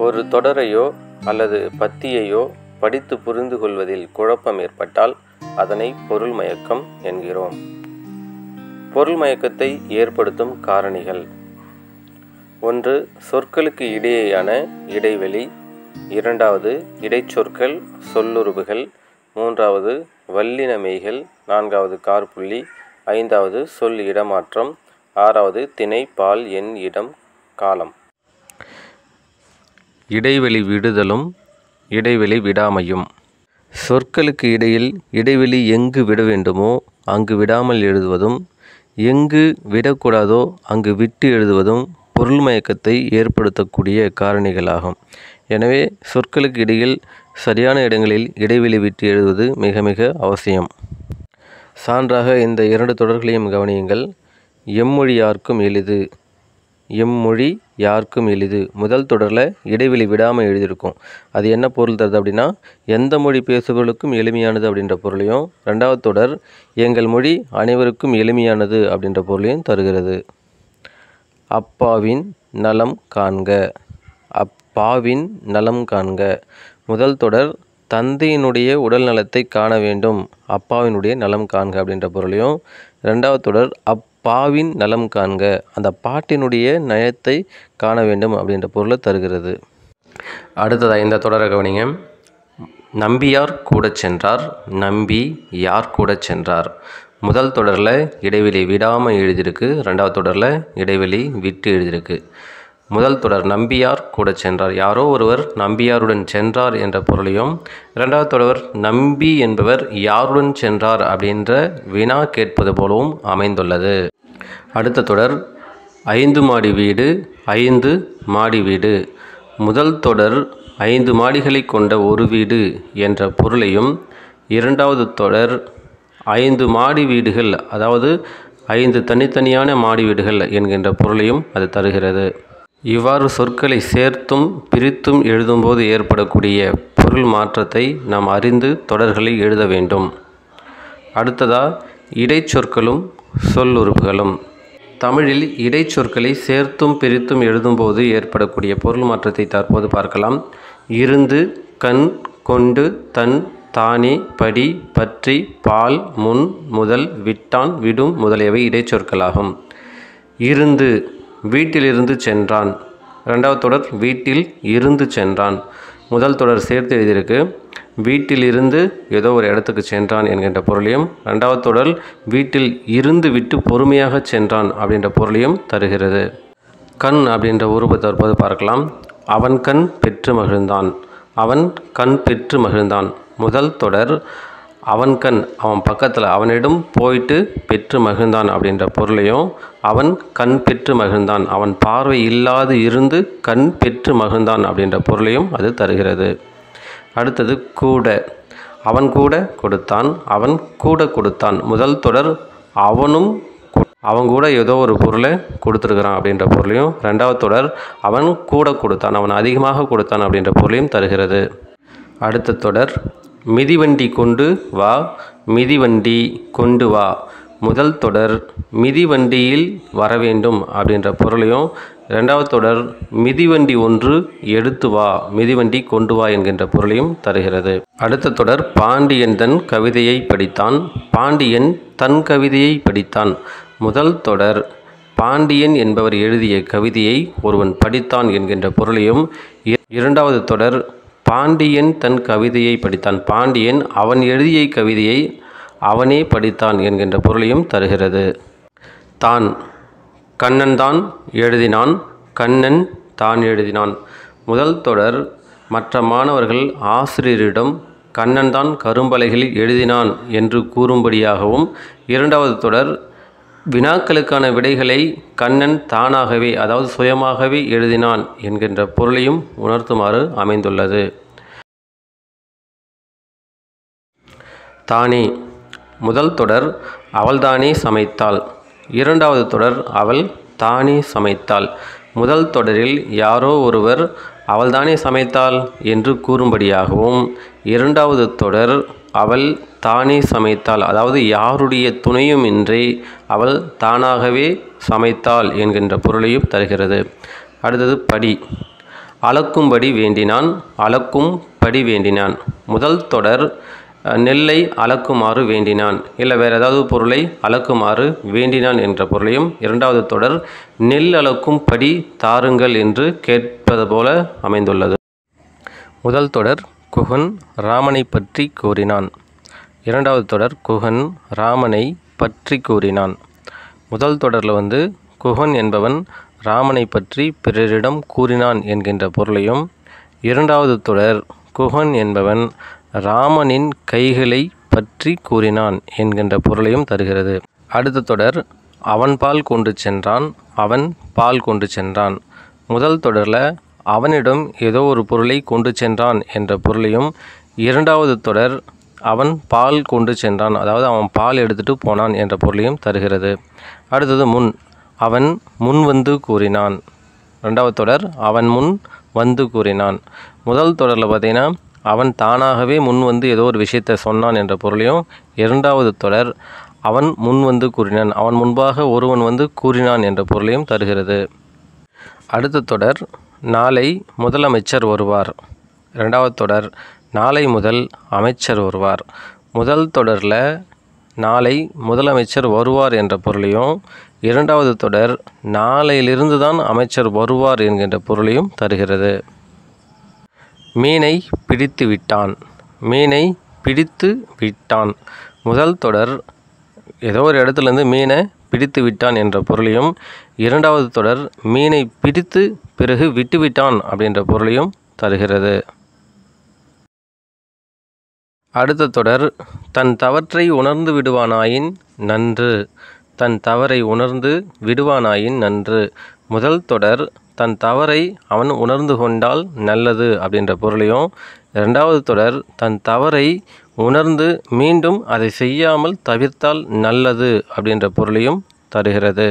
ஒரு தொடரையோ அல்லது பத்தியையோ படித்து புரிந்து கொள்வதில் குழப்பம் ஏற்பட்டால் அதனை பொருள் மயக்கம் என்கிறோம் பொருள் மயக்கத்தை ஏற்படுத்தும் காரணிகள் ஒன்று சொற்களுக்கு இடையேயான இடைவெளி இரண்டாவது இடைச்சொற்கள் சொல்லுருவுகள் மூன்றாவது வல்லினமெய்கள் நான்காவது கார்புள்ளி ஐந்தாவது சொல் இடமாற்றம் ஆறாவது திணை பால் எண் இடம் காலம் இடைவெளி விடுதலும் இடைவெளி விடாமையும் சொற்களுக்கு இடையில் இடைவெளி எங்கு விட வேண்டுமோ அங்கு விடாமல் எழுதுவதும் எங்கு விடக்கூடாதோ அங்கு விட்டு எழுதுவதும் பொருள் மயக்கத்தை ஏற்படுத்தக்கூடிய காரணிகளாகும் எனவே சொற்களுக்கு இடையில் சரியான இடங்களில் இடைவெளி விட்டு எழுதுவது மிக மிக அவசியம் சான்றாக இந்த இரண்டு தொடர்களையும் கவனியுங்கள் எம்மொழி யார்க்கும் எளிது எம்மொழி யாருக்கும் எளிது முதல் தொடரில் இடைவெளி விடாமல் எழுதியிருக்கும் அது என்ன பொருள் தருது அப்படின்னா எந்த மொழி பேசுபவர்களுக்கும் எளிமையானது அப்படின்ற பொருளையும் ரெண்டாவது தொடர் எங்கள் மொழி அனைவருக்கும் எளிமையானது அப்படின்ற பொருளையும் தருகிறது அப்பாவின் நலம் காண்க அப்பாவின் நலம் காண்க முதல் தொடர் தந்தையினுடைய உடல் நலத்தை காண வேண்டும் அப்பாவினுடைய நலம் காண்க அப்படின்ற பொருளையும் ரெண்டாவது தொடர் அப்பாவின் நலம் காண்க அந்த பாட்டினுடைய நயத்தை காண வேண்டும் அப்படின்ற பொருளை தருகிறது அடுத்ததாக இந்த தொடரை கவனிங்க நம்பியார் கூட சென்றார் நம்பி யார் கூட சென்றார் முதல் தொடரில் இடைவெளி விடாமல் எழுதியிருக்கு ரெண்டாவது தொடரில் இடைவெளி விட்டு எழுதியிருக்கு முதல் தொடர் நம்பியார் கூட சென்றார் யாரோ ஒருவர் நம்பியாருடன் சென்றார் என்ற பொருளையும் இரண்டாவது தொடர் நம்பி என்பவர் யாருடன் சென்றார் அப்படின்ற வினா கேட்பது போலவும் அமைந்துள்ளது அடுத்த தொடர் ஐந்து மாடி வீடு ஐந்து மாடி வீடு முதல் தொடர் ஐந்து மாடிகளை கொண்ட ஒரு வீடு என்ற பொருளையும் இரண்டாவது தொடர் ஐந்து மாடி வீடுகள் அதாவது ஐந்து தனித்தனியான மாடி வீடுகள் என்கின்ற பொருளையும் அது தருகிறது இவ்வாறு சொற்களை சேர்த்தும் பிரித்தும் எழுதும்போது ஏற்படக்கூடிய பொருள் மாற்றத்தை நாம் அறிந்து தொடர்களை எழுத வேண்டும் அடுத்ததா இடைச்சொற்களும் சொல்லுறுப்புகளும் தமிழில் இடைச்சொற்களை சேர்த்தும் பிரித்தும் எழுதும்போது ஏற்படக்கூடிய பொருள் மாற்றத்தை தற்போது பார்க்கலாம் இருந்து கண் கொண்டு தன் தானே படி பற்றி பால் முன் முதல் விட்டான் விடும் முதலியவை இடைச்சொற்களாகும் இருந்து வீட்டிலிருந்து சென்றான் ரெண்டாவது தொடர் வீட்டில் இருந்து சென்றான் முதல் தொடர் சேர்த்து எழுதியிருக்கு வீட்டிலிருந்து ஏதோ ஒரு இடத்துக்கு சென்றான் என்கின்ற பொருளையும் ரெண்டாவது தொடர் வீட்டில் இருந்து விட்டு பொறுமையாக சென்றான் அப்படின்ற பொருளையும் தருகிறது கண் அப்படின்ற உருவத்தை தற்போது பார்க்கலாம் அவன் கண் பெற்று மகிழ்ந்தான் அவன் கண் பெற்று மகிழ்ந்தான் முதல் தொடர் அவன் கண் அவன் பக்கத்தில் அவனிடம் போயிட்டு பெற்று மகிழ்ந்தான் அப்படின்ற பொருளையும் அவன் கண் பெற்று மகிழ்ந்தான் அவன் பார்வை இல்லாது இருந்து கண் பெற்று மகிழ்ந்தான் அப்படின்ற பொருளையும் அது தருகிறது அடுத்தது கூட அவன் கூட கொடுத்தான் அவன் கூட கொடுத்தான் முதல் தொடர் அவனும் கு- அவன் கூட ஏதோ ஒரு பொருளை கொடுத்துருக்குறான் அப்படின்ற பொருளையும் ரெண்டாவது தொடர் அவன் கூட கொடுத்தான் அவன் அதிகமாக கொடுத்தான் அப்படின்ற பொருளையும் தருகிறது அடுத்த தொடர் மிதிவண்டி கொண்டு வா மிதிவண்டி கொண்டு வா முதல் தொடர் மிதிவண்டியில் வர வேண்டும் அப்படின்ற பொருளையும் ரெண்டாவது தொடர் மிதிவண்டி ஒன்று எடுத்து வா மிதிவண்டி கொண்டு வா என்கின்ற பொருளையும் தருகிறது அடுத்த தொடர் பாண்டியன் தன் கவிதையை படித்தான் பாண்டியன் தன் கவிதையை படித்தான் முதல் தொடர் பாண்டியன் என்பவர் எழுதிய கவிதையை ஒருவன் படித்தான் என்கின்ற பொருளையும் இ- இரண்டாவது தொடர் பாண்டியன் தன் கவிதையை படித்தான் பாண்டியன் அவன் எழுதிய கவிதையை அவனே படித்தான் என்கின்ற பொருளையும் தருகிறது தான் கண்ணன் தான் எழுதினான் கண்ணன் தான் எழுதினான் முதல் தொடர் மற்ற மாணவர்கள் ஆசிரியரிடம் கண்ணன் தான் கரும்பலகையில் எழுதினான் என்று கூறும்படியாகவும் இரண்டாவது தொடர் வினாக்களுக்கான விடைகளை கண்ணன் தானாகவே அதாவது சுயமாகவே எழுதினான் என்கின்ற பொருளையும் உணர்த்துமாறு அமைந்துள்ளது தானே முதல் தொடர் அவள்தானே சமைத்தாள் இரண்டாவது தொடர் அவள் தானே சமைத்தாள் முதல் தொடரில் யாரோ ஒருவர் அவள்தானே சமைத்தாள் என்று கூறும்படியாகவும் இரண்டாவது தொடர் அவள் தானே சமைத்தாள் அதாவது யாருடைய துணையுமின்றி அவள் தானாகவே சமைத்தாள் என்கின்ற பொருளையும் தருகிறது அடுத்தது படி அளக்கும்படி வேண்டினான் அளக்கும் படி வேண்டினான் முதல் தொடர் அஹ், நெல்லை அளக்குமாறு வேண்டினான் இல்லை வேறு ஏதாவது பொருளை அளக்குமாறு வேண்டினான் என்ற பொருளையும் இரண்டாவது தொடர் நெல் அளக்கும் படி தாருங்கள் என்று கேட்பது போல அமைந்துள்ளது முதல் தொடர் குகன் ராமனை பற்றி கூறினான் இரண்டாவது தொடர் குகன் ராமனை பற்றி கூறினான் முதல் தொடரில் வந்து குகன் என்பவன் ராமனை பற்றி பிறரிடம் கூறினான் என்கின்ற பொருளையும் இரண்டாவது தொடர் குகன் என்பவன் ராமனின் கைகளை பற்றி கூறினான் என்கின்ற பொருளையும் தருகிறது அடுத்த தொடர் அவன் பால் கொண்டு சென்றான் அவன் பால் கொண்டு சென்றான் முதல் தொடரில் அவனிடம் ஏதோ ஒரு பொருளை கொண்டு சென்றான் என்ற பொருளையும் இரண்டாவது தொடர் அவன் பால் கொண்டு சென்றான் அதாவது அவன் பால் எடுத்துட்டு போனான் என்ற பொருளையும் தருகிறது அடுத்தது முன் அவன் முன் வந்து கூறினான் ரெண்டாவது தொடர் அவன் முன் வந்து கூறினான் முதல் தொடரில் பார்த்தீங்கன்னா அவன் தானாகவே முன் வந்து ஏதோ ஒரு விஷயத்தை சொன்னான் என்ற பொருளையும் இரண்டாவது தொடர் அவன் முன் வந்து கூறினான் அவன் முன்பாக ஒருவன் வந்து கூறினான் என்ற பொருளையும் தருகிறது அடுத்த தொடர் நாளை முதலமைச்சர் வருவார் இரண்டாவது தொடர் நாளை முதல் அமைச்சர் வருவார் முதல் தொடரில் நாளை முதலமைச்சர் வருவார் என்ற பொருளையும் இரண்டாவது தொடர் நாளையிலிருந்து தான் அமைச்சர் வருவார் என்கின்ற பொருளையும் தருகிறது மீனை பிடித்து விட்டான் மீனை பிடித்து விட்டான் முதல் தொடர் ஏதோ ஒரு இடத்துலேருந்து மீனை பிடித்து விட்டான் என்ற பொருளையும் இரண்டாவது தொடர் மீனை பிடித்து பிறகு விட்டுவிட்டான் அப்படின்ற பொருளையும் தருகிறது அடுத்த தொடர் தன் தவற்றை உணர்ந்து விடுவானாயின் நன்று தன் தவறை உணர்ந்து விடுவானாயின் நன்று முதல் தொடர் தன் தவறை அவன் உணர்ந்து கொண்டால் நல்லது அப்படின்ற பொருளையும் இரண்டாவது தொடர் தன் தவறை உணர்ந்து மீண்டும் அதை செய்யாமல் தவிர்த்தால் நல்லது அப்படின்ற பொருளையும் தருகிறது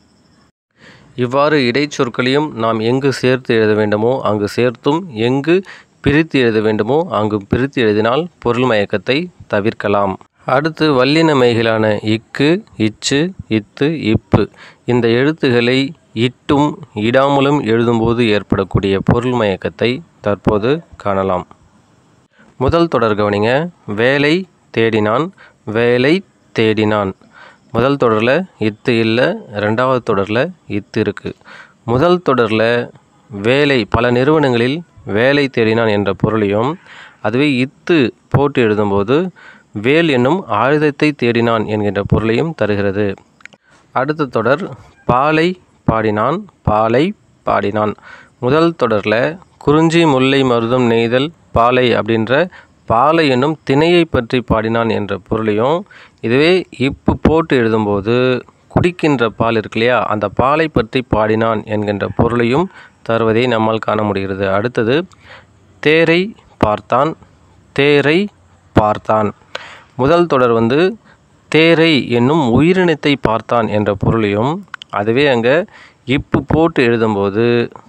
இவ்வாறு இடைச்சொற்களையும் நாம் எங்கு சேர்த்து எழுத வேண்டுமோ அங்கு சேர்த்தும் எங்கு பிரித்து எழுத வேண்டுமோ அங்கு பிரித்து எழுதினால் பொருள் மயக்கத்தை தவிர்க்கலாம் அடுத்து வல்லினமைகளான இக்கு இச்சு இத்து இப்பு இந்த எழுத்துக்களை இட்டும் இடாமலும் எழுதும்போது ஏற்படக்கூடிய பொருள் மயக்கத்தை தற்போது காணலாம் முதல் தொடர் கவனிங்க வேலை தேடினான் வேலை தேடினான் முதல் தொடரில் இத்து இல்லை ரெண்டாவது தொடரில் இத்து இருக்குது முதல் தொடரில் வேலை பல நிறுவனங்களில் வேலை தேடினான் என்ற பொருளையும் அதுவே இத்து போட்டு எழுதும்போது வேல் என்னும் ஆயுதத்தை தேடினான் என்கின்ற பொருளையும் தருகிறது அடுத்த தொடர் பாலை பாடினான் பாலை பாடினான் முதல் தொடரில் குறிஞ்சி முல்லை மருதம் நெய்தல் பாலை அப்படின்ற பாலை என்னும் திணையை பற்றி பாடினான் என்ற பொருளையும் இதுவே இப்பு போட்டு எழுதும்போது குடிக்கின்ற பால் இருக்கு இல்லையா அந்த பாலை பற்றி பாடினான் என்கின்ற பொருளையும் தருவதை நம்மால் காண முடிகிறது அடுத்தது தேரை பார்த்தான் தேரை பார்த்தான் முதல் தொடர் வந்து தேரை என்னும் உயிரினத்தை பார்த்தான் என்ற பொருளையும் அதுவே அங்கே இப்பு போட்டு எழுதும்போது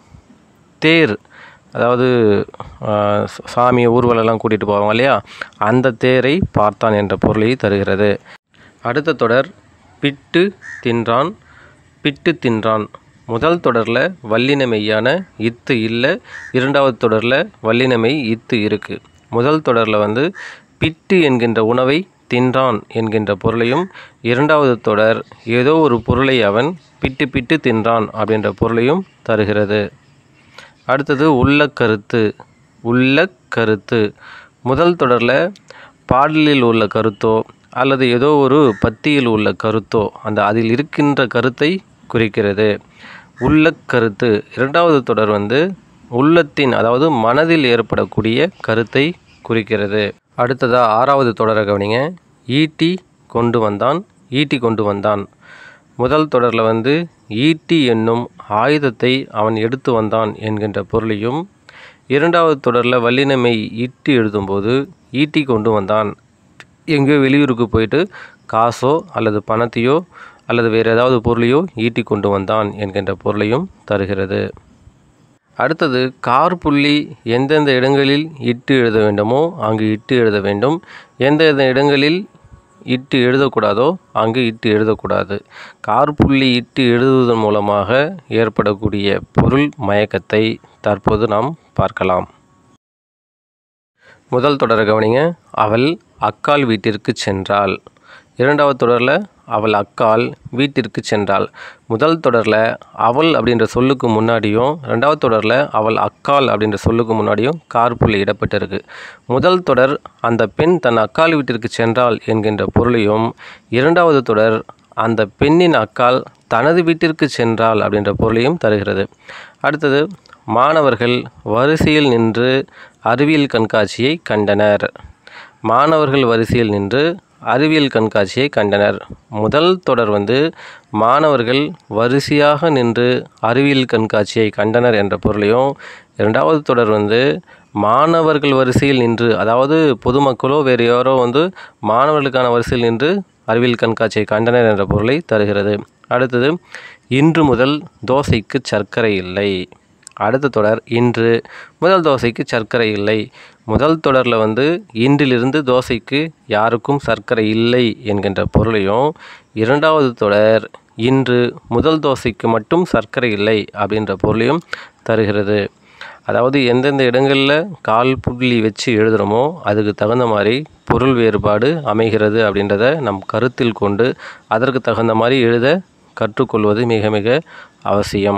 தேர் அதாவது ஆஹ், சாமி ஊர்வலம்லாம் கூட்டிகிட்டு போவாங்க இல்லையா அந்த தேரை பார்த்தான் என்ற பொருளை தருகிறது அடுத்த தொடர் பிட்டு தின்றான் பிட்டு தின்றான் முதல் தொடரில் வல்லினமெய்யான இத்து இல்லை இரண்டாவது தொடரில் வல்லினமை இத்து இருக்குது முதல் தொடரில் வந்து பிட்டு என்கின்ற உணவை தின்றான் என்கின்ற பொருளையும் இரண்டாவது தொடர் ஏதோ ஒரு பொருளை அவன் பிட்டு பிட்டு தின்றான் அப்படின்ற பொருளையும் தருகிறது அடுத்தது உள்ள கருத்து உள்ள கருத்து முதல் தொடரில் பாடலில் உள்ள கருத்தோ அல்லது ஏதோ ஒரு பத்தியில் உள்ள கருத்தோ அந்த அதில் இருக்கின்ற கருத்தை குறிக்கிறது உள்ள கருத்து இரண்டாவது தொடர் வந்து உள்ளத்தின் அதாவது மனதில் ஏற்படக்கூடிய கருத்தை குறிக்கிறது அடுத்ததாக ஆறாவது தொடரை கவனிங்க ஈட்டி கொண்டு வந்தான் ஈட்டி கொண்டு வந்தான் முதல் தொடரில் வந்து ஈட்டி என்னும் ஆயுதத்தை அவன் எடுத்து வந்தான் என்கின்ற பொருளையும் இரண்டாவது தொடரில் வல்லினமை ஈட்டி எழுதும்போது ஈட்டி கொண்டு வந்தான் எங்கேயோ வெளியூருக்கு போயிட்டு காசோ அல்லது பணத்தையோ அல்லது வேறு ஏதாவது பொருளையோ ஈட்டி கொண்டு வந்தான் என்கின்ற பொருளையும் தருகிறது அடுத்தது கார் புள்ளி எந்தெந்த இடங்களில் இட்டு எழுத வேண்டுமோ அங்கு இட்டு எழுத வேண்டும் எந்தெந்த இடங்களில் இட்டு எழுதக்கூடாதோ அங்கு இட்டு எழுதக்கூடாது கார்புள்ளி இட்டு எழுதுவதன் மூலமாக ஏற்படக்கூடிய பொருள் மயக்கத்தை தற்போது நாம் பார்க்கலாம் முதல் தொடரை கவனிங்க அவள் அக்கால் வீட்டிற்கு சென்றாள் இரண்டாவது தொடரில் அவள் அக்கால் வீட்டிற்கு சென்றாள் முதல் தொடரில் அவள் அப்படின்ற சொல்லுக்கு முன்னாடியும் ரெண்டாவது தொடரில் அவள் அக்கால் அப்படின்ற சொல்லுக்கு முன்னாடியும் கார்புள்ளி இடப்பட்டிருக்கு முதல் தொடர் அந்த பெண் தன் அக்கால் வீட்டிற்கு சென்றாள் என்கின்ற பொருளையும் இரண்டாவது தொடர் அந்த பெண்ணின் அக்கால் தனது வீட்டிற்கு சென்றாள் அப்படின்ற பொருளையும் தருகிறது அடுத்தது மாணவர்கள் வரிசையில் நின்று அறிவியல் கண்காட்சியை கண்டனர் மாணவர்கள் வரிசையில் நின்று அறிவியல் கண்காட்சியை கண்டனர் முதல் தொடர் வந்து மாணவர்கள் வரிசையாக நின்று அறிவியல் கண்காட்சியை கண்டனர் என்ற பொருளையும் இரண்டாவது தொடர் வந்து மாணவர்கள் வரிசையில் நின்று அதாவது பொதுமக்களோ வேறு யாரோ வந்து மாணவர்களுக்கான வரிசையில் நின்று அறிவியல் கண்காட்சியை கண்டனர் என்ற பொருளை தருகிறது அடுத்தது இன்று முதல் தோசைக்கு சர்க்கரை இல்லை அடுத்த தொடர் இன்று முதல் தோசைக்கு சர்க்கரை இல்லை முதல் தொடரில் வந்து இன்றிலிருந்து தோசைக்கு யாருக்கும் சர்க்கரை இல்லை என்கின்ற பொருளையும் இரண்டாவது தொடர் இன்று முதல் தோசைக்கு மட்டும் சர்க்கரை இல்லை அப்படின்ற பொருளையும் தருகிறது அதாவது எந்தெந்த இடங்களில் கால் புள்ளி வச்சு எழுதுகிறோமோ அதுக்கு தகுந்த மாதிரி பொருள் வேறுபாடு அமைகிறது அப்படின்றத நம் கருத்தில் கொண்டு அதற்கு தகுந்த மாதிரி எழுத கற்றுக்கொள்வது மிக மிக அவசியம்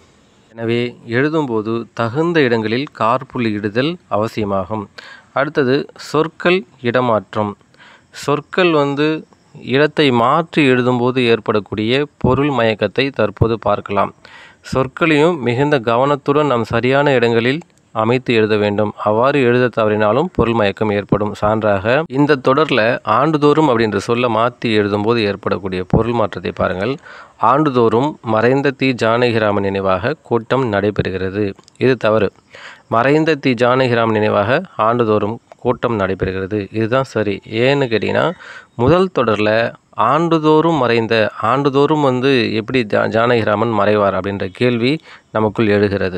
எனவே எழுதும்போது தகுந்த இடங்களில் கார்புள்ளி இடுதல் அவசியமாகும் அடுத்தது சொற்கள் இடமாற்றம் சொற்கள் வந்து இடத்தை மாற்றி எழுதும்போது ஏற்படக்கூடிய பொருள் மயக்கத்தை தற்போது பார்க்கலாம் சொற்களையும் மிகுந்த கவனத்துடன் நாம் சரியான இடங்களில் அமைத்து எழுத வேண்டும் அவ்வாறு எழுத தவறினாலும் பொருள் மயக்கம் ஏற்படும் சான்றாக இந்த தொடரில் ஆண்டுதோறும் அப்படின்ற சொல்ல மாற்றி எழுதும்போது ஏற்படக்கூடிய பொருள் மாற்றத்தை பாருங்கள் ஆண்டுதோறும் மறைந்த தி ஜானகிராமன் நினைவாக கூட்டம் நடைபெறுகிறது இது தவறு மறைந்த தி ஜானகிராமன் நினைவாக ஆண்டுதோறும் கூட்டம் நடைபெறுகிறது இதுதான் சரி ஏன்னு கேட்டிங்கன்னா முதல் தொடரில் ஆண்டுதோறும் மறைந்த ஆண்டுதோறும் வந்து எப்படி ஜா ஜானகிராமன் மறைவார் அப்படின்ற கேள்வி நமக்குள் எழுகிறது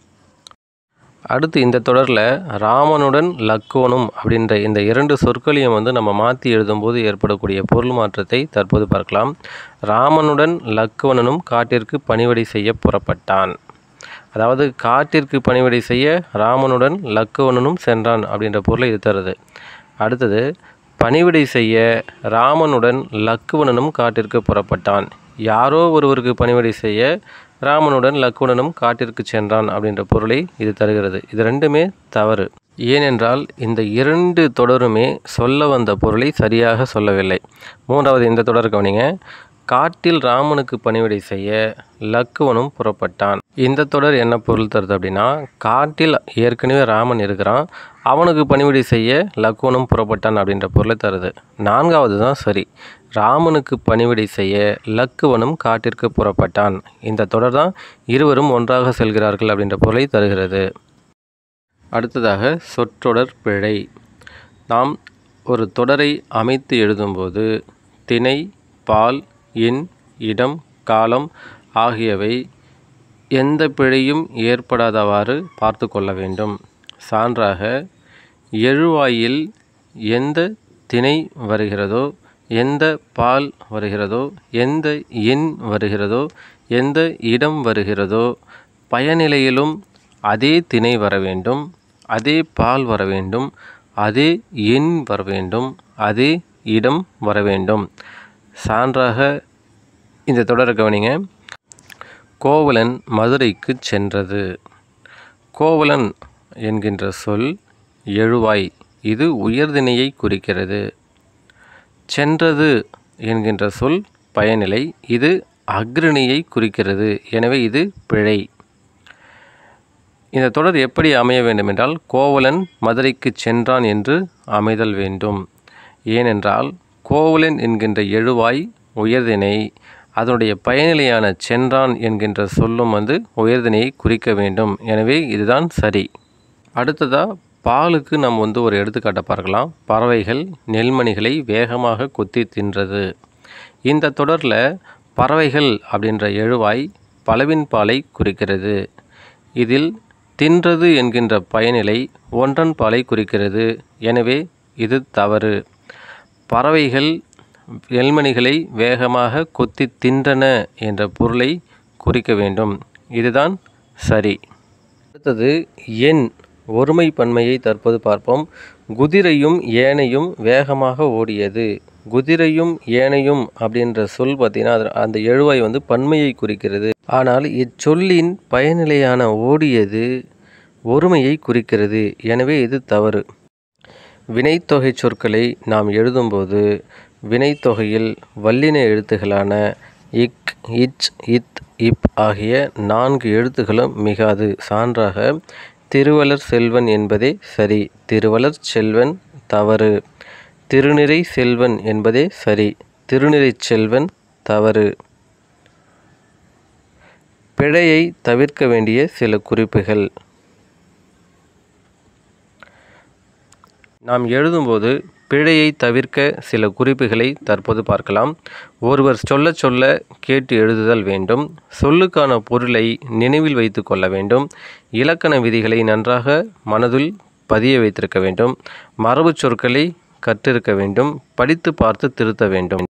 அடுத்து இந்த தொடரில் ராமனுடன் லக்கோனும் அப்படின்ற இந்த இரண்டு சொற்களையும் வந்து நம்ம மாற்றி எழுதும்போது ஏற்படக்கூடிய பொருள் மாற்றத்தை தற்போது பார்க்கலாம் ராமனுடன் லக்குவனனும் காட்டிற்கு பணிவடை செய்ய புறப்பட்டான் அதாவது காட்டிற்கு பணிவடை செய்ய ராமனுடன் லக்குவனனும் சென்றான் அப்படின்ற பொருளை இது தருது அடுத்தது பணிவிடை செய்ய ராமனுடன் லக்குவனனும் காட்டிற்கு புறப்பட்டான் யாரோ ஒருவருக்கு பணிவிடை செய்ய ராமனுடன் லக்குவனனும் காட்டிற்கு சென்றான் அப்படின்ற பொருளை இது தருகிறது இது ரெண்டுமே தவறு ஏனென்றால் இந்த இரண்டு தொடருமே சொல்ல வந்த பொருளை சரியாக சொல்லவில்லை மூன்றாவது இந்த தொடர் கவனிங்க காட்டில் ராமனுக்கு பணிவிடை செய்ய லக்குவனும் புறப்பட்டான் இந்த தொடர் என்ன பொருள் தருது அப்படின்னா காட்டில் ஏற்கனவே ராமன் இருக்கிறான் அவனுக்கு பணிவிடை செய்ய லக்குவனும் புறப்பட்டான் அப்படின்ற பொருளை தருது நான்காவது தான் சரி ராமனுக்கு பணிவிடை செய்ய லக்குவனும் காட்டிற்கு புறப்பட்டான் இந்த தொடர் தான் இருவரும் ஒன்றாக செல்கிறார்கள் அப்படின்ற பொருளை தருகிறது அடுத்ததாக சொற்றொடர் பிழை நாம் ஒரு தொடரை அமைத்து எழுதும்போது திணை பால் எண் இடம் காலம் ஆகியவை எந்த பிழையும் ஏற்படாதவாறு பார்த்து கொள்ள வேண்டும் சான்றாக எழுவாயில் எந்த திணை வருகிறதோ எந்த பால் வருகிறதோ எந்த எண் வருகிறதோ எந்த இடம் வருகிறதோ பயனிலையிலும் அதே திணை வர வேண்டும் அதே பால் வர வேண்டும் அதே எண் வர வேண்டும் அதே இடம் வர வேண்டும் சான்றாக இந்த தொடரை கவனிங்க கோவலன் மதுரைக்கு சென்றது கோவலன் என்கின்ற சொல் எழுவாய் இது உயர்திணையை குறிக்கிறது சென்றது என்கின்ற சொல் பயனிலை இது அக்ரணியை குறிக்கிறது எனவே இது பிழை இந்த தொடர் எப்படி அமைய வேண்டும் என்றால் கோவலன் மதுரைக்கு சென்றான் என்று அமைதல் வேண்டும் ஏனென்றால் கோவலன் என்கின்ற எழுவாய் உயர்திணை அதனுடைய பயனிலையான சென்றான் என்கின்ற சொல்லும் வந்து உயர்திணையை குறிக்க வேண்டும் எனவே இதுதான் சரி அடுத்ததாக பாலுக்கு நம்ம வந்து ஒரு எடுத்துக்காட்டை பார்க்கலாம் பறவைகள் நெல்மணிகளை வேகமாக கொத்தி தின்றது இந்த தொடரில் பறவைகள் அப்படின்ற எழுவாய் பலவின் பாலை குறிக்கிறது இதில் தின்றது என்கின்ற பயனிலை ஒன்றன் பாலை குறிக்கிறது எனவே இது தவறு பறவைகள் நெல்மணிகளை வேகமாக கொத்தி தின்றன என்ற பொருளை குறிக்க வேண்டும் இதுதான் சரி அடுத்தது எண் ஒருமை பன்மையை தற்போது பார்ப்போம் குதிரையும் ஏனையும் வேகமாக ஓடியது குதிரையும் ஏனையும் அப்படின்ற சொல் பார்த்தீங்கன்னா அது அந்த எழுவாய் வந்து பன்மையை குறிக்கிறது ஆனால் இச்சொல்லின் பயனிலையான ஓடியது ஒருமையை குறிக்கிறது எனவே இது தவறு வினைத்தொகை சொற்களை நாம் எழுதும்போது வினைத்தொகையில் வல்லின எழுத்துகளான இக் இச் இத் இப் ஆகிய நான்கு எழுத்துகளும் மிகாது சான்றாக திருவளர் செல்வன் என்பதே சரி திருவளர் செல்வன் தவறு திருநிறை செல்வன் என்பதே சரி திருநிறை செல்வன் தவறு பிழையை தவிர்க்க வேண்டிய சில குறிப்புகள் நாம் எழுதும்போது பிழையை தவிர்க்க சில குறிப்புகளை தற்போது பார்க்கலாம் ஒருவர் சொல்ல சொல்ல கேட்டு எழுதுதல் வேண்டும் சொல்லுக்கான பொருளை நினைவில் வைத்து கொள்ள வேண்டும் இலக்கண விதிகளை நன்றாக மனதில் பதிய வைத்திருக்க வேண்டும் மரபு சொற்களை கற்றிருக்க வேண்டும் படித்து பார்த்து திருத்த வேண்டும்